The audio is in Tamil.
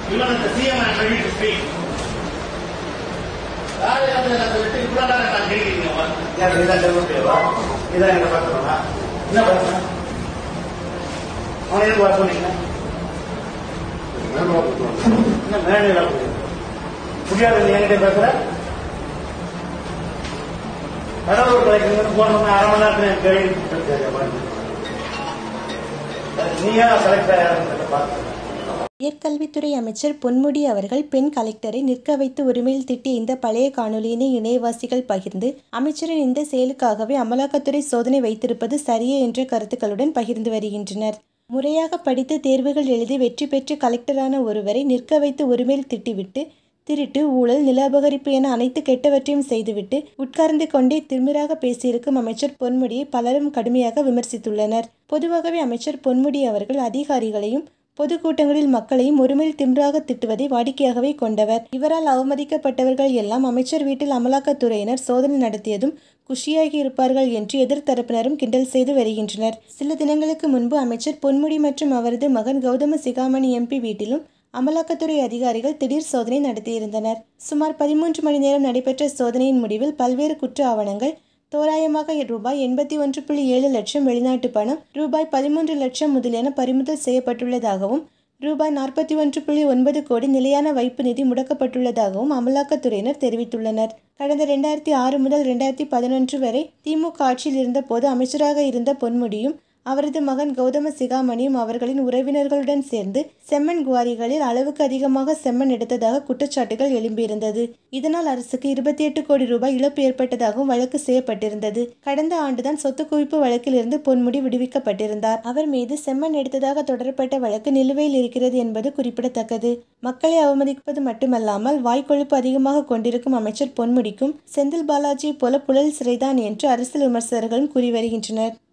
Even as the CM, I am ready to speak. யாரு அதை அதை விட்டு இவ்வளவு நேரம் நான் கேட்கிறீங்க ஏன் இதான் செல்வப்பிரியவா இதான் என்ன பார்க்கணுமா என்ன பார்க்கணும் அவன் எதுக்கு வர சொன்னீங்க என்ன மேலே முடியாது நீ என்கிட்ட பேசுற கடவுள் கலைக்கு போனோம்னா அரை மணி நேரத்துல எனக்கு கேள்வி நீயா கலெக்டர் யாருன்னு பார்த்து உயர்கல்வித்துறை அமைச்சர் பொன்முடி அவர்கள் பெண் கலெக்டரை நிற்க வைத்து உரிமையில் திட்டிய இந்த பழைய காணொலியினை இணையவாசிகள் பகிர்ந்து அமைச்சரின் இந்த செயலுக்காகவே அமலாக்கத்துறை சோதனை வைத்திருப்பது சரியே என்ற கருத்துக்களுடன் பகிர்ந்து வருகின்றனர் முறையாக படித்து தேர்வுகள் எழுதி வெற்றி பெற்று கலெக்டரான ஒருவரை நிற்க வைத்து உரிமையில் திட்டிவிட்டு திருட்டு ஊழல் நில அபகரிப்பு என அனைத்து கெட்டவற்றையும் செய்துவிட்டு உட்கார்ந்து கொண்டே திமிராக பேசியிருக்கும் அமைச்சர் பொன்முடியை பலரும் கடுமையாக விமர்சித்துள்ளனர் பொதுவாகவே அமைச்சர் பொன்முடி அவர்கள் அதிகாரிகளையும் பொதுக்கூட்டங்களில் மக்களையும் ஒருமையில் திமிராக திட்டுவதை வாடிக்கையாகவே கொண்டவர் இவரால் அவமதிக்கப்பட்டவர்கள் எல்லாம் அமைச்சர் வீட்டில் அமலாக்கத்துறையினர் சோதனை நடத்தியதும் குஷியாகி இருப்பார்கள் என்று எதிர்த்தரப்பினரும் கிண்டல் செய்து வருகின்றனர் சில தினங்களுக்கு முன்பு அமைச்சர் பொன்முடி மற்றும் அவரது மகன் கௌதம சிகாமணி எம்பி வீட்டிலும் அமலாக்கத்துறை அதிகாரிகள் திடீர் சோதனை நடத்தியிருந்தனர் சுமார் பதிமூன்று மணி நேரம் நடைபெற்ற சோதனையின் முடிவில் பல்வேறு குற்ற ஆவணங்கள் தோராயமாக ரூபாய் எண்பத்தி ஒன்று புள்ளி ஏழு லட்சம் வெளிநாட்டு பணம் ரூபாய் பதிமூன்று லட்சம் முதலியன பறிமுதல் செய்யப்பட்டுள்ளதாகவும் ரூபாய் நாற்பத்தி ஒன்று புள்ளி ஒன்பது கோடி நிலையான வைப்பு நிதி முடக்கப்பட்டுள்ளதாகவும் அமலாக்கத்துறையினர் தெரிவித்துள்ளனர் கடந்த ரெண்டாயிரத்தி ஆறு முதல் ரெண்டாயிரத்தி பதினொன்று வரை திமுக ஆட்சியில் இருந்தபோது அமைச்சராக இருந்த பொன்முடியும் அவரது மகன் கௌதம சிகாமணியும் அவர்களின் உறவினர்களுடன் சேர்ந்து செம்மண் குவாரிகளில் அளவுக்கு அதிகமாக செம்மண் எடுத்ததாக குற்றச்சாட்டுகள் எழும்பியிருந்தது இதனால் அரசுக்கு இருபத்தி எட்டு கோடி ரூபாய் இழப்பு ஏற்பட்டதாகவும் வழக்கு செய்யப்பட்டிருந்தது கடந்த ஆண்டுதான் சொத்து குவிப்பு வழக்கிலிருந்து பொன்முடி விடுவிக்கப்பட்டிருந்தார் அவர் மீது செம்மண் எடுத்ததாக தொடரப்பட்ட வழக்கு நிலுவையில் இருக்கிறது என்பது குறிப்பிடத்தக்கது மக்களை அவமதிப்பது மட்டுமல்லாமல் வாய்க்கொழுப்பு அதிகமாக கொண்டிருக்கும் அமைச்சர் பொன்முடிக்கும் செந்தில் பாலாஜி போல புழல் சிறைதான் என்று அரசியல் விமர்சகர்களும் கூறி வருகின்றனர்